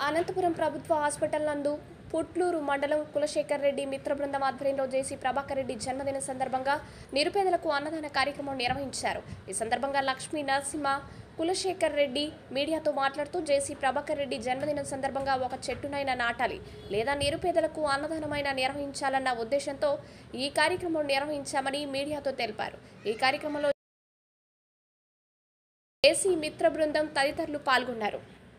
అనంతపురం ప్రభుత్వ హాస్పిటల్ నందు పుట్లూరు మండలం కులశేఖర్ రెడ్డి మిత్ర బృందం ఆధ్వర్యంలో జేసీ ప్రభాకర్ రెడ్డి జన్మదిన సందర్భంగా నిరుపేదలకు అన్నదాన కార్యక్రమం నిర్వహించారు ఈ సందర్భంగా లక్ష్మీ నరసింహ కులశేఖర్ రెడ్డి మీడియాతో మాట్లాడుతూ జేసీ ప్రభాకర్ రెడ్డి జన్మదినం సందర్భంగా ఒక చెట్టునైనా నాటాలి లేదా నిరుపేదలకు అన్నదానమైన నిర్వహించాలన్న ఉద్దేశంతో ఈ కార్యక్రమం నిర్వహించామని మీడియాతో తెలిపారు ఈ కార్యక్రమంలో జేసీ మిత్ర బృందం తదితరులు పాల్గొన్నారు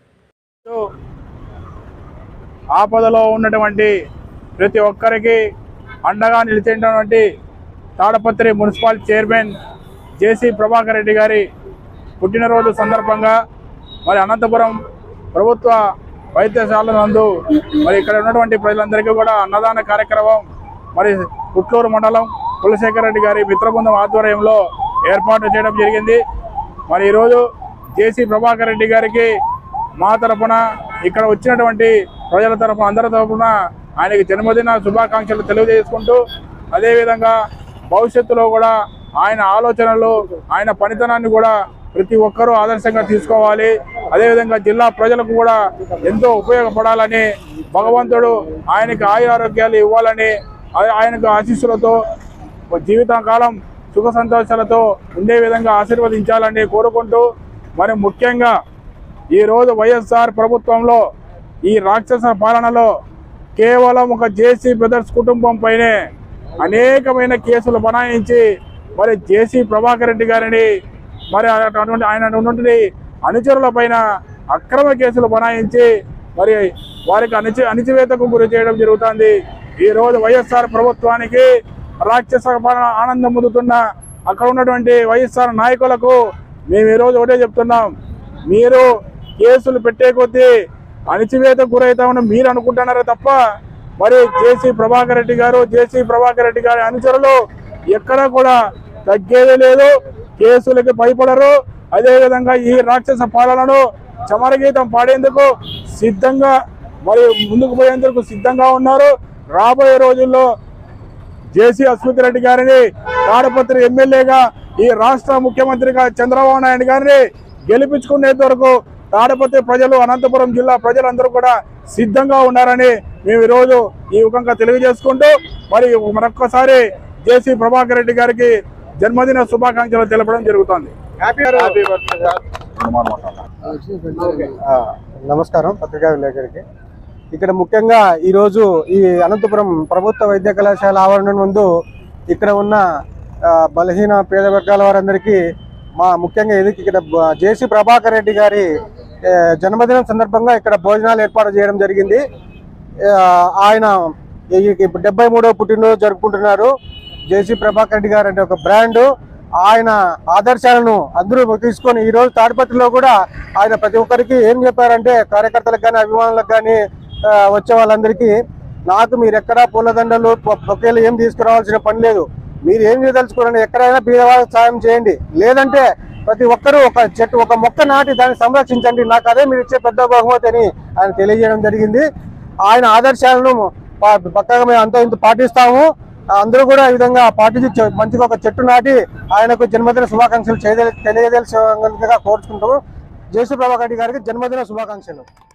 ఆపదలో ఉన్నటువంటి ప్రతి ఒక్కరికి అండగా నిలిచేటువంటి Tadipatri municipal chairman JC Prabhakar Reddy గారి పుట్టినరోజు సందర్భంగా మరి అనంతపురం ప్రభుత్వ వైద్యశాల నందు మరి ఇక్కడ ఉన్నటువంటి ప్రజలందరికీ కూడా అన్నదాన కార్యక్రమం మరి పుట్లూరు మండలం కులశేఖర్ రెడ్డి గారి మిత్రబృందం ఆధ్వర్యంలో ఏర్పాటు చేయడం జరిగింది మరి ఈరోజు జేసీ ప్రభాకర్ రెడ్డి గారికి మా తరపున ఇక్కడ వచ్చినటువంటి ప్రజల తరపున అందరి తరపున ఆయనకి జన్మదిన శుభాకాంక్షలు తెలియజేసుకుంటూ అదేవిధంగా భవిష్యత్తులో కూడా ఆయన ఆలోచనలు ఆయన పనితనాన్ని కూడా ప్రతి ఒక్కరూ ఆదర్శంగా తీసుకోవాలి అదేవిధంగా జిల్లా ప్రజలకు కూడా ఎంతో ఉపయోగపడాలని భగవంతుడు ఆయనకి ఆయురారోగ్యాలు ఇవ్వాలని ఆ- ఆయనకు ఆశీస్సులతో జీవితకాలం సుఖ సంతోషాలతో ఉండే విధంగా ఆశీర్వదించాలని కోరుకుంటూ మరి ముఖ్యంగా ఈ రోజు వైఎస్ఆర్ ప్రభుత్వంలో ఈ రాక్షస పాలనలో కేవలం ఒక జేసీ బ్రదర్స్ కుటుంబం పైనే అనేకమైన కేసులు బనాయించి మరి జేసీ ప్రభాకర్ రెడ్డి గారిని మరి అటువంటి ఆయన ఉన్నటువంటి అనుచరుల పైన అక్రమ కేసులు బనాయించి మరి వారికి అణిచి అణిచివేతకు గురి చేయడం జరుగుతుంది ఈ రోజు వైఎస్ఆర్ ప్రభుత్వానికి రాక్షస పాలన ఆనందం పొందుతున్న అక్కడ ఉన్నటువంటి వైఎస్ఆర్ నాయకులకు మేము ఈ రోజు ఒకటే చెప్తున్నాం మీరు కేసులు పెట్టే కొద్దీ అణిచివేతకు గురవుతామని మీరు అనుకుంటున్నారే తప్ప మరి జేసీ ప్రభాకర్ రెడ్డి గారు జేసీ ప్రభాకర్ రెడ్డి గారి అనుచరులు ఎక్కడా కూడా తగ్గేదే లేదు కేసులకి భయపడరు అదేవిధంగా ఈ రాక్షస పాలనను చమరగీతం పాడేందుకు సిద్ధంగా మరి ముందుకు పోయేందుకు సిద్ధంగా ఉన్నారు రాబోయే రోజుల్లో జేసీ అస్మిత్ రెడ్డి గారిని తాడపత్రి ఎమ్మెల్యేగా ఈ రాష్ట్ర ముఖ్యమంత్రిగా చంద్రబాబు నాయుడు గారిని గెలిపించుకునేంత వరకు తాడపత్రి ప్రజలు అనంతపురం జిల్లా ప్రజలందరూ కూడా సిద్ధంగా ఉన్నారని మేము ఈరోజు ఈ ముఖంగా తెలియజేసుకుంటూ మరి మరొక్కసారి జేసీ ప్రభాకర్ రెడ్డి గారికి జన్మదిన శుభాకాంక్షలు తెలపడం జరుగుతుంది ఆ, నమస్కారం పత్రికా విలేకరికి ఇక్కడ ముఖ్యంగా ఈరోజు ఈ అనంతపురం ప్రభుత్వ వైద్య కళాశాల ఆవరణం ముందు ఇక్కడ ఉన్న ఆ, బలహీన పేద వర్గాల వారందరికీ మా ముఖ్యంగా ఇది ఇక్కడ బ- జేసీ ప్రభాకర్ రెడ్డి గారి ఆ, జన్మదినం సందర్భంగా ఇక్కడ భోజనాలు ఏర్పాటు చేయడం జరిగింది ఆ, ఆయన ఈ- ఈ డెబ్బై మూడవ పుట్టినరోజు జరుపుకుంటున్నారు జేసీ ప్రభాకర్ రెడ్డి గారు అంటే ఒక బ్రాండ్ ఆయన ఆదర్శాలను అందరూ తీసుకొని ఈ రోజు తాడిపత్రిలో కూడా ఆయన ప్రతి ఒక్కరికి ఏం చెప్పారంటే కార్యకర్తలకు కానీ అభిమానులకు కానీ వచ్చే వాళ్ళందరికీ నాకు మీరు ఎక్కడా పూలదండలు పొ- బొకేలు ఏం తీసుకురావాల్సిన పని లేదు మీరు ఏం చేయదలుచుకోరండి ఎక్కడైనా బీదవాళ్ళకి సాయం చేయండి లేదంటే ప్రతి ఒక్కరూ ఒక చెట్టు ఒక మొక్క నాటి దాన్ని సంరక్షించండి నాకు అదే మీరు ఇచ్చే పెద్ద బహుమతి అని ఆయన తెలియజేయడం జరిగింది ఆయన ఆదర్శాలను ప- పక్కగా మేము అంత ఇంత పాటిస్తాము అందరూ కూడా ఈ విధంగా పాటించి చె- మంచిగా ఒక చెట్టు నాటి ఆయనకు జన్మదిన శుభాకాంక్షలు చేయదలి తెలియజేయాల్సిందిగా కోరుచుకుంటాము జేసీ ప్రభాకర్ రెడ్డి గారికి జన్మదిన శుభాకాంక్షలు